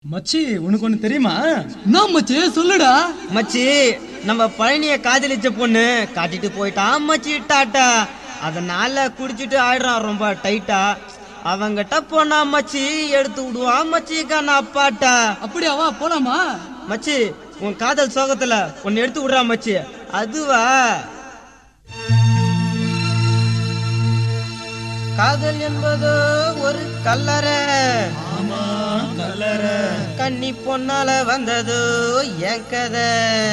மச்சி உனக்கு ஒண்ணு தெரியுமா என்ன மச்சி சொல்லுடா மச்சி நம்ம பழனிய காதலிச்ச பொண்ணு காட்டிட்டு போயிட்டான் மச்சி டாட்டா அதனால குடிச்சிட்டு ஆயிடுறான் ரொம்ப டைட்டா அவங்கிட்ட போனா மச்சி எடுத்து விடுவான் மச்சி கண்ணா அப்பாட்டா அப்படியா வா போலாமா மச்சி உன் காதல் சோகத்துல உன்னை எடுத்து விடுறா மச்சி அதுவா காதல் என்பதோ ஒரு கல்லறை கன்னி பொன்னால வந்ததோ என் கதை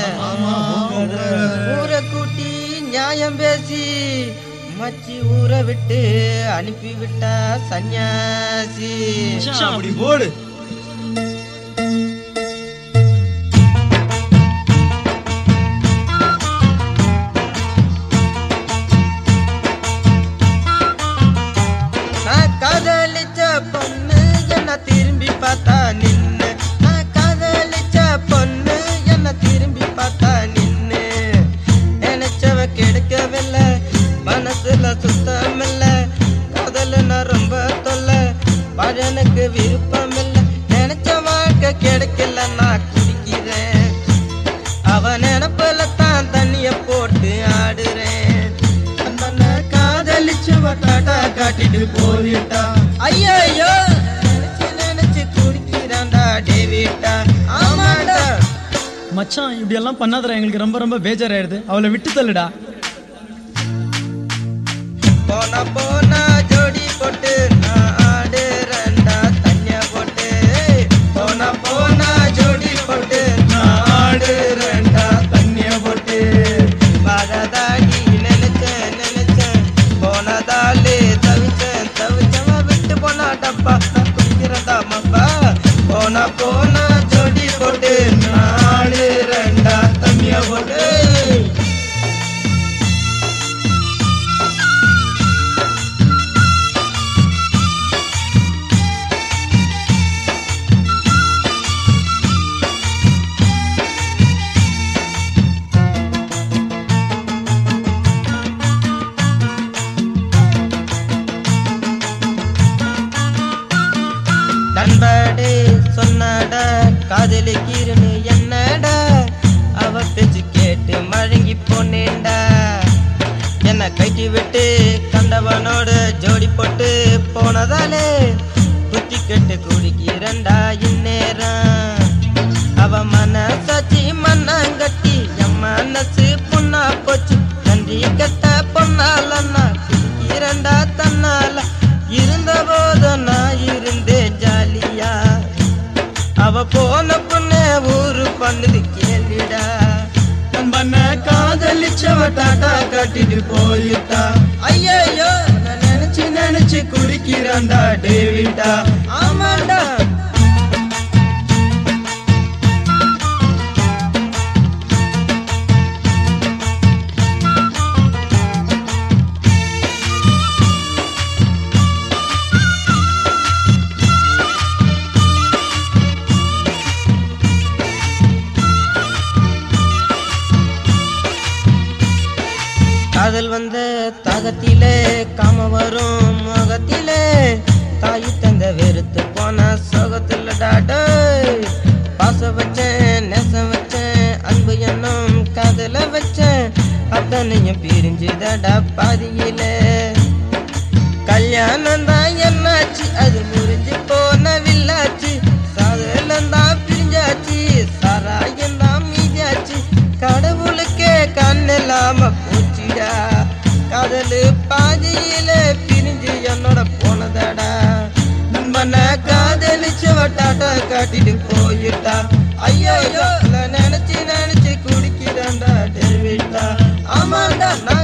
ஊரை கூட்டி நியாயம் பேசி மச்சி ஊரை விட்டு அனுப்பி விட்டா சன்னியாசி அப்படி போடு நான் காதலிச்ச பொண்ணு என்ன திரும்பி பார்த்தா நின்னு நான் காதலிச்ச பொண்ணு என்ன திரும்பி பார்த்தா நின்னு நினைச்சவ கிடைக்கவில்லை மனசுல சுத்தமில்ல காதல்னா ரொம்ப தொல்லை பழனுக்கு விருப்பம் இல்லை நினைச்ச வாழ்க்கை கிடைக்கல நான் குடிக்கிறேன் அவ நினப்புல தான் தண்ணிய போட்டு ஆடுறேன் அந்த காதலிச்சு டாட்டா காட்டிட்டு போயிட்டா ஐயோ நினைச்சு நினைச்சு குடிக்கிறான்டா டேவிட்டா ஆமாடா மச்சான் இப்படி எல்லாம் பண்ணாதடா எங்களுக்கு ரொம்ப ரொம்ப பேஜாராயிடுது அவளை விட்டு தள்ளுடா போனா போனா ஜோடி போட்டு நான் ஆடுறேன்டா தண்ணிய போட்டு போனா போனா ஜோடி போட்டு நான் ஆடுறேன்டா தண்ணிய போட்டு வாழதாடி நினைச்சேன் நினைச்சேன் போனதாலே தவிச்சேன் தவிச்சவ விட்டு போனா டப்பா நான் குடிக்கிறதா மப்பா போனா போனா ஜோடி போட்டு நான் ஆடுறேன்டா தண்ணிய போட்டு நண்படே சொன்னடா காதலிக்கிறன்னு என்னடா அவ பேச்சு கேட்டு மழங்கி போனேன்டா என்ன கைட்டி விட்டு கண்டவனோட ஜோடி போட்டு போனதாலே புத்தி கெட்டு குடிக்கிறண்டா இந்நேரம் அவ மனசாச்சி மண்ணாங்கட்டி என் மனசு பொண்ணா போச்சு நன்றி கட்ட பொண்ணால நான் குடிக்கிறண்டா தன்னால இருந்த போது நான் இருந்தேன் ஜாலியா அவ போன பொண்ணே ஊரு பண்ணுது கேளுடா பண்ண காதலிச்சவ டாட்டா கட்டிட்டு போயிட்டா ஐயோ நான் நினைச்சு நினைச்சு குடிக்கிறான்டா டேவிட்டா ஆமாண்டா காதல் வந்த தாகத்திலே காம வரும் முகத்திலே தாய் தந்த வெறுத்து போன சோகத்துல டாடா பாச வச்சேன் நேசம் வச்சேன் அன்பு என்னும் காதல வச்சேன் அத்தனையும் பிரிஞ்சுதடா பாதியிலே கல்யாணம் தான் என்னாச்சு அது முறிஞ்சு போன வில்லாச்சு சாதலம் தான் பிரிஞ்சாச்சு சாராயம் தான் மீதியாச்சு கடவுளுக்கே கண்ணில்லாம போச்சுடா காதலு பாதியில பிரிஞ்சு என்னோட போனதடா நண்பன காதலிச்சு வட்டாட்ட காட்டிட்டு போயிட்டா ஐயோ நினைச்சு நினைச்சு குடிக்கிறேன்டா டெல்விட்டா ஆமாண்டா நான்